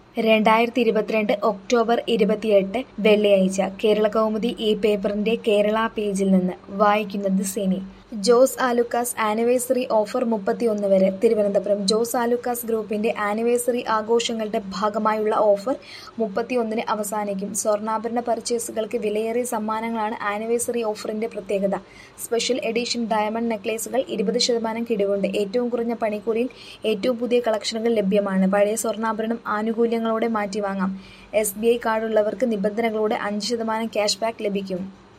രണ്ടായിരത്തി ഇരുപത്തിരണ്ട് ഒക്ടോബർ ഇരുപത്തിയെട്ട് വെള്ളിയാഴ്ച കേരളകൗമുദി ഈ പേപ്പറിന്റെ കേരള പേജിൽ നിന്ന് വായിക്കുന്നത് സിനി ജോസ് ആലുക്കാസ് ആനിവേഴ്സറി ഓഫർ മുപ്പത്തിയൊന്ന് വരെ തിരുവനന്തപുരം ജോസ് ആലുക്കാസ് ഗ്രൂപ്പിന്റെ ആനിവേഴ്സറി ആഘോഷങ്ങളുടെ ഭാഗമായുള്ള ഓഫർ മുപ്പത്തിയൊന്നിന് അവസാനിക്കും സ്വർണ്ണാഭരണ പർച്ചേസുകൾക്ക് വിലയേറിയ സമ്മാനങ്ങളാണ് ആനിവേഴ്സറി ഓഫറിന്റെ പ്രത്യേകത സ്പെഷ്യൽ എഡിഷൻ ഡയമണ്ട് നെക്ലേസുകൾ ഇരുപത് ശതമാനം കിഴിവുണ്ട് ഏറ്റവും കുറഞ്ഞ പണിക്കൂലിയിൽ ഏറ്റവും പുതിയ കളക്ഷനുകൾ ലഭ്യമാണ് പഴയ സ്വർണ്ണാഭരണം ആനുകൂല്യങ്ങളോടെ മാറ്റിവാങ്ങാം എസ് ബി ഐ കാർഡുള്ളവർക്ക് നിബന്ധനകളോടെ അഞ്ച് ശതമാനം ക്യാഷ് ബാക്ക് ലഭിക്കും